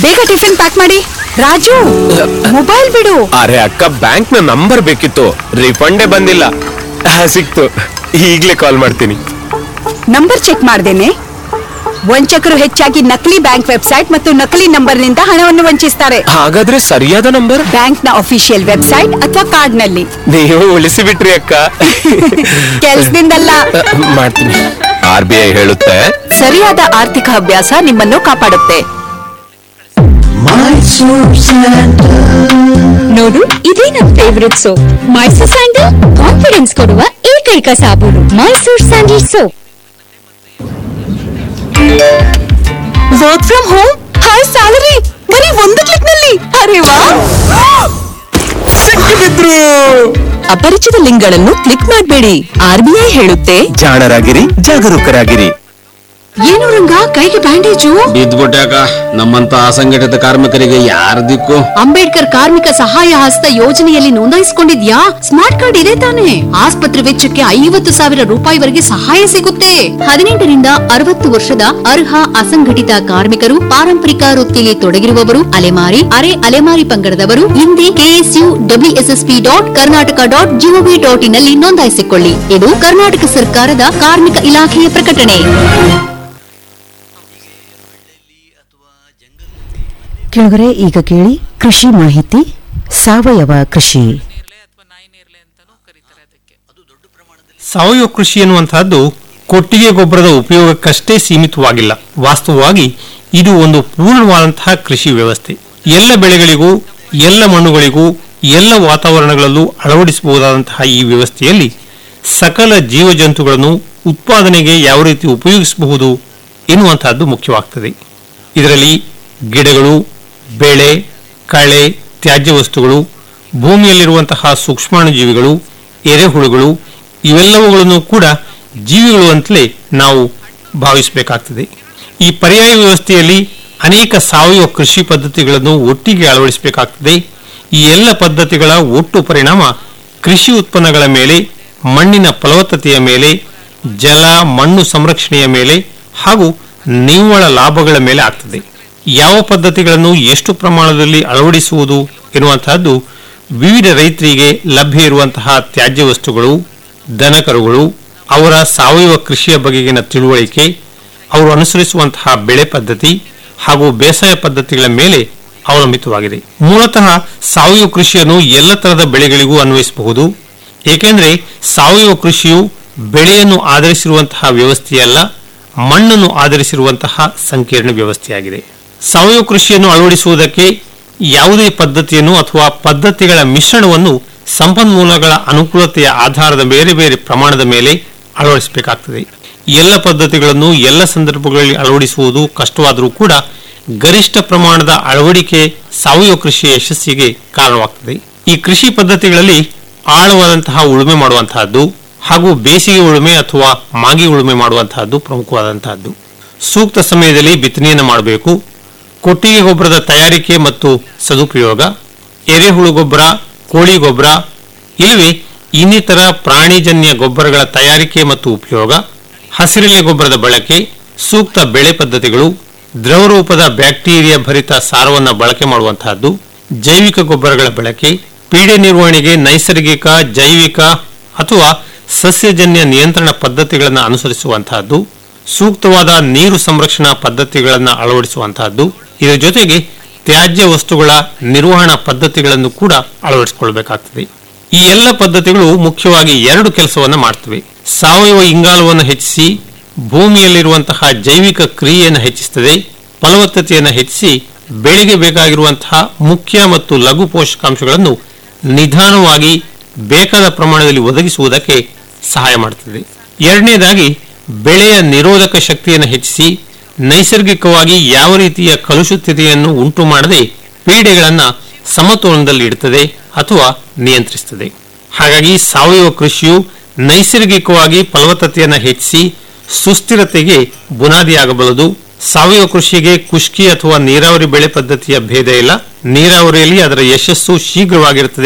ಬೇಗ tiffin pack ಮಾಡಿ Raju mobile ಬಿಡು ಅರೆ ಅಕ್ಕ ಬ್ಯಾಂಕ್ ನ ನಂಬರ್ ಬೇಕಿತ್ತು ರಿಫಂಡೇ ಬಂದಿಲ್ಲ ಆ, ಸಿಕ್ತು ಈಗ್ಲೇ ಕಾಲ್ ಮಾಡ್ತೀನಿ ನಂಬರ್ ಚೆಕ್ ಮಾಡ್ದೇನೆ ವಂಚಕರು ಹೆಚ್ಚಾಗಿ ನಕಲಿ ಬ್ಯಾಂಕ್ ವೆಬ್ಸೈಟ್ ಮತ್ತು ನಕಲಿ ನಂಬರ್ನಿಂದ ಹಣವನ್ನು ವಂಚಿಸ್ತಾರೆ ಹಾಗಾದ್ರೆ ಸರಿಯಾದ ನಂಬರ್ ಬ್ಯಾಂಕ್ನ ಅಫಿಷಿಯಲ್ ವೆಬ್ಸೈಟ್ ಅಥವಾ ಕಾರ್ಡ್ ನಲ್ಲಿ ನೀವು ಉಳಿಸಿ ಬಿಟ್ರಿ ಅಕ್ಕ ಕೆಲ್ಸದಿಂದಲ್ಲ ಆ, ಮಾಡ್ತೀನಿ ಆರ್ ಬಿ ಐ ಹೇಳುತ್ತೆ ಸರಿಯಾದ ಆರ್ಥಿಕ ಅಭ್ಯಾಸ ನಿಮ್ಮನ್ನು ಕಾಪಾಡುತ್ತೆ ನೋಡು ಇದೇ ನನ್ favourite soap Mysore sandal confidence ಕೊಡುವ ಏಕೈಕ ಸಾಬೂನು Mysore sandal soap work from home high salary ಬರೀ ಒಂದು ಕ್ಲಿಕ್ ನಲ್ಲಿ ಅರೆ ವಾ ಅಪರಿಚಿತ ಲಿಂಕ್ಗಳನ್ನು ಕ್ಲಿಕ್ ಮಾಡಬೇಡಿ ಆರ್ಬಿಐ ಹೇಳುತ್ತೆ ಜಾಣರಾಗಿರಿ ಜಾಗರೂಕರಾಗಿರಿ ಏನು ರಂಗ ಕೈಗೆ ಬ್ಯಾಂಡೇಜು ಬಿದ್ದ್ಬಿಟ್ಯಾಕ ನಮ್ಮಂತ ಅಸಂಘಟಿತ ಕಾರ್ಮಿಕರಿಗೆ ಯಾರ ದಿಕ್ಕು ಅಂಬೇಡ್ಕರ್ ಕಾರ್ಮಿಕ ಸಹಾಯ ಹಸ್ತ ಯೋಜನೆಯಲ್ಲಿ ನೋಂದಾಯಿಸಿಕೊಂಡಿದ್ಯಾ ಸ್ಮಾರ್ಟ್ ಕಾರ್ಡ್ ಇದೆ ತಾನೆ ಆಸ್ಪತ್ರೆ ವೆಚ್ಚಕ್ಕೆ ಐವತ್ತು ಸಾವಿರ ರೂಪಾಯಿವರೆಗೆ ಸಹಾಯ ಸಿಗುತ್ತೆ ಹದಿನೆಂಟರಿಂದ ಅರವತ್ತು ವರ್ಷದ ಅರ್ಹ ಅಸಂಘಟಿತ ಕಾರ್ಮಿಕರು ಪಾರಂಪರಿಕ ವೃತ್ತಿಯಲ್ಲಿ ತೊಡಗಿರುವವರು ಅಲೆಮಾರಿ ಅರೆ ಅಲೆಮಾರಿ ಪಂಗಡದವರು ಹಿಂದೆ KSU WSSP dot Karnataka dot G O V dot in ನಲ್ಲಿ ನೋಂದಾಯಿಸಿಕೊಳ್ಳಿ ಇದು ಕರ್ನಾಟಕ ಸರ್ಕಾರದ ಕಾರ್ಮಿಕ ಇಲಾಖೆಯ ಪ್ರಕಟಣೆ ಕೆಳಗರೆ ಈಗ ಕೇಳಿ ಕೃಷಿ ಮಾಹಿತಿ ಸಾವಯವ ಕೃಷಿ ಸಾವಯವ ಕೃಷಿ ಎನ್ನುವಂತಹದ್ದು ಕೊಟ್ಟಿಗೆ ಗೊಬ್ಬರದ ಉಪಯೋಗಕ್ಕಷ್ಟೇ ಸೀಮಿತವಾಗಿಲ್ಲ ವಾಸ್ತವವಾಗಿ ಇದು ಒಂದು ಪೂರ್ಣವಾದಂತಹ ಕೃಷಿ ವ್ಯವಸ್ಥೆ ಎಲ್ಲ ಬೆಳೆಗಳಿಗೂ ಎಲ್ಲ ಮಣ್ಣುಗಳಿಗೂ ಎಲ್ಲ ವಾತಾವರಣಗಳಲ್ಲೂ ಅಳವಡಿಸಬಹುದಾದಂತಹ ಈ ವ್ಯವಸ್ಥೆಯಲ್ಲಿ ಸಕಲ ಜೀವಜಂತುಗಳನ್ನು ಉತ್ಪಾದನೆಗೆ ಯಾವ ರೀತಿ ಉಪಯೋಗಿಸಬಹುದು ಎನ್ನುವಂತಹದ್ದು ಮುಖ್ಯವಾಗ್ತದೆ ಇದರಲ್ಲಿ ಗಿಡಗಳು ಬೆಳೆ ಕಳೆ ತ್ಯಾಜ್ಯ ವಸ್ತುಗಳು ಭೂಮಿಯಲ್ಲಿರುವಂತಹ ಸೂಕ್ಷ್ಮಾಣುಜೀವಿಗಳು ಎರೆಹುಳುಗಳು ಇವೆಲ್ಲವುಗಳನ್ನು ಕೂಡ ಜೀವಿಗಳು ಅಂತಲೇ ನಾವು ಭಾವಿಸಬೇಕಾಗ್ತದೆ ಈ ಪರ್ಯಾಯ ವ್ಯವಸ್ಥೆಯಲ್ಲಿ ಅನೇಕ ಸಾವಯವ ಕೃಷಿ ಪದ್ಧತಿಗಳನ್ನು ಒಟ್ಟಿಗೆ ಅಳವಡಿಸಬೇಕಾಗ್ತದೆ ಈ ಎಲ್ಲ ಪದ್ಧತಿಗಳ ಒಟ್ಟು ಪರಿಣಾಮ ಕೃಷಿ ಉತ್ಪನ್ನಗಳ ಮೇಲೆ ಮಣ್ಣಿನ ಫಲವತ್ತತೆಯ ಮೇಲೆ ಜಲ ಮಣ್ಣು ಸಂರಕ್ಷಣೆಯ ಮೇಲೆ ಹಾಗೂ ನಿವ್ವಳ ಲಾಭಗಳ ಮೇಲೆ ಆಗ್ತದೆ ಯಾವ ಪದ್ಧತಿಗಳನ್ನು ಎಷ್ಟು ಪ್ರಮಾಣದಲ್ಲಿ ಅಳವಡಿಸುವುದು ಎನ್ನುವಂತಹದ್ದು ವಿವಿಧ ರೈತರಿಗೆ ಲಭ್ಯ ಇರುವಂತಹ ತ್ಯಾಜ್ಯ ವಸ್ತುಗಳು ದನಕರುಗಳು ಅವರ ಸಾವಯವ ಕೃಷಿಯ ಬಗೆಗಿನ ತಿಳುವಳಿಕೆ ಅವರು ಅನುಸರಿಸುವಂತಹ ಬೆಳೆ ಪದ್ಧತಿ ಹಾಗೂ ಬೇಸಾಯ ಪದ್ಧತಿಗಳ ಮೇಲೆ ಅವಲಂಬಿತವಾಗಿದೆ ಮೂಲತಃ ಸಾವಯವ ಕೃಷಿಯನ್ನು ಎಲ್ಲ ತರಹದ ಬೆಳೆಗಳಿಗೂ ಅನ್ವಯಿಸಬಹುದು ಏಕೆಂದರೆ ಸಾವಯವ ಕೃಷಿಯು ಬೆಳೆಯನ್ನು ಆಧರಿಸಿರುವಂತಹ ವ್ಯವಸ್ಥೆಯಲ್ಲ ಮಣ್ಣನ್ನು ಆಧರಿಸಿರುವಂತಹ ಸಂಕೀರ್ಣ ವ್ಯವಸ್ಥೆಯಾಗಿದೆ ಸಾವಯವ ಕೃಷಿಯನ್ನು ಅಳವಡಿಸುವುದಕ್ಕೆ ಯಾವುದೇ ಪದ್ಧತಿಯನ್ನು ಅಥವಾ ಪದ್ಧತಿಗಳ ಮಿಶ್ರಣವನ್ನು ಸಂಪನ್ಮೂಲಗಳ ಅನುಕೂಲತೆಯ ಆಧಾರದ ಬೇರೆ ಬೇರೆ ಪ್ರಮಾಣದ ಮೇಲೆ ಅಳವಡಿಸಬೇಕಾಗ್ತದೆ ಎಲ್ಲ ಪದ್ಧತಿಗಳನ್ನು ಎಲ್ಲ ಸಂದರ್ಭಗಳಲ್ಲಿ ಅಳವಡಿಸುವುದು ಕಷ್ಟವಾದರೂ ಕೂಡ ಗರಿಷ್ಠ ಪ್ರಮಾಣದ ಅಳವಡಿಕೆ ಸಾವಯವ ಕೃಷಿಯ ಯಶಸ್ಸಿಗೆ ಕಾರಣವಾಗ್ತದೆ ಈ ಕೃಷಿ ಪದ್ಧತಿಗಳಲ್ಲಿ ಆಳವಾದಂತಹ ಉಳುಮೆ ಮಾಡುವಂತಹದ್ದು ಹಾಗೂ ಬೇಸಿಗೆ ಉಳುಮೆ ಅಥವಾ ಮಾಗಿ ಉಳುಮೆ ಮಾಡುವಂತಹದ್ದು ಪ್ರಮುಖವಾದಂತಹದ್ದು ಸೂಕ್ತ ಸಮಯದಲ್ಲಿ ಬಿತ್ತನೆಯನ್ನು ಮಾಡಬೇಕು ಕೊಟ್ಟಿಗೆ ಗೊಬ್ಬರದ ತಯಾರಿಕೆ ಮತ್ತು ಸದುಪಯೋಗ ಎರೆಹುಳು ಗೊಬ್ಬರ ಕೋಳಿ ಗೊಬ್ಬರ ಇಲ್ಲವೇ ಇನ್ನಿತರ ಪ್ರಾಣಿಜನ್ಯ ಗೊಬ್ಬರಗಳ ತಯಾರಿಕೆ ಮತ್ತು ಉಪಯೋಗ ಹಸಿರೆಲೆ ಗೊಬ್ಬರದ ಬಳಕೆ ಸೂಕ್ತ ಬೆಳೆ ಪದ್ಧತಿಗಳು ದ್ರವರೂಪದ ಬ್ಯಾಕ್ಟೀರಿಯಾ ಭರಿತ ಸಾರವನ್ನು ಬಳಕೆ ಮಾಡುವಂತಹದ್ದು ಜೈವಿಕ ಗೊಬ್ಬರಗಳ ಬಳಕೆ ಪೀಡೆ ನಿರ್ವಹಣೆಗೆ ನೈಸರ್ಗಿಕ ಜೈವಿಕ ಅಥವಾ ಸಸ್ಯಜನ್ಯ ನಿಯಂತ್ರಣ ಪದ್ಧತಿಗಳನ್ನು ಅನುಸರಿಸುವಂತಹದ್ದು ಸೂಕ್ತವಾದ ನೀರು ಸಂರಕ್ಷಣಾ ಪದ್ಧತಿಗಳನ್ನು ಅಳವಡಿಸುವಂತಹದ್ದು ಇದರ ಜೊತೆಗೆ ತ್ಯಾಜ್ಯ ವಸ್ತುಗಳ ನಿರ್ವಹಣಾ ಪದ್ಧತಿಗಳನ್ನು ಕೂಡ ಅಳವಡಿಸಿಕೊಳ್ಳಬೇಕಾಗ್ತದೆ ಈ ಎಲ್ಲ ಪದ್ಧತಿಗಳು ಮುಖ್ಯವಾಗಿ ಎರಡು ಕೆಲಸವನ್ನು ಮಾಡ್ತವೆ ಸಾವಯವ ಇಂಗಾಲವನ್ನು ಹೆಚ್ಚಿಸಿ ಭೂಮಿಯಲ್ಲಿರುವಂತಹ ಜೈವಿಕ ಕ್ರಿಯೆಯನ್ನು ಹೆಚ್ಚಿಸುತ್ತದೆ ಫಲವತ್ತತೆಯನ್ನು ಹೆಚ್ಚಿಸಿ ಬೆಳೆಗೆ ಬೇಕಾಗಿರುವಂತಹ ಮುಖ್ಯ ಮತ್ತು ಲಘು ಪೋಷಕಾಂಶಗಳನ್ನು ನಿಧಾನವಾಗಿ ಬೇಕಾದ ಪ್ರಮಾಣದಲ್ಲಿ ಒದಗಿಸುವುದಕ್ಕೆ ಸಹಾಯ ಮಾಡುತ್ತದೆ ಎರಡನೇದಾಗಿ ಬೆಳೆಯ ನಿರೋಧಕ ಶಕ್ತಿಯನ್ನು ಹೆಚ್ಚಿಸಿ ನೈಸರ್ಗಿಕವಾಗಿ ಯಾವ ರೀತಿಯ ಕಲುಷಿತತೆಯನ್ನು ಉಂಟು ಮಾಡದೆ ಪೀಡೆಗಳನ್ನು ಸಮತೋಲನದಲ್ಲಿ ಇಡುತ್ತದೆ ಅಥವಾ ನಿಯಂತ್ರಿಸುತ್ತದೆ ಹಾಗಾಗಿ ಸಾವಯವ ಕೃಷಿಯು ನೈಸರ್ಗಿಕವಾಗಿ ಫಲವತ್ತತೆಯನ್ನು ಹೆಚ್ಚಿಸಿ ಸುಸ್ಥಿರತೆಗೆ ಬುನಾದಿಯಾಗಬಲ್ಲದು ಸಾವಯವ ಕೃಷಿಗೆ ಖುಷ್ಕಿ ಅಥವಾ ನೀರಾವರಿ ಬೆಳೆ ಪದ್ಧತಿಯ ಭೇದ ಇಲ್ಲ ನೀರಾವರಿಯಲ್ಲಿ ಅದರ ಯಶಸ್ಸು ಶೀಘ್ರವಾಗಿರುತ್ತದೆ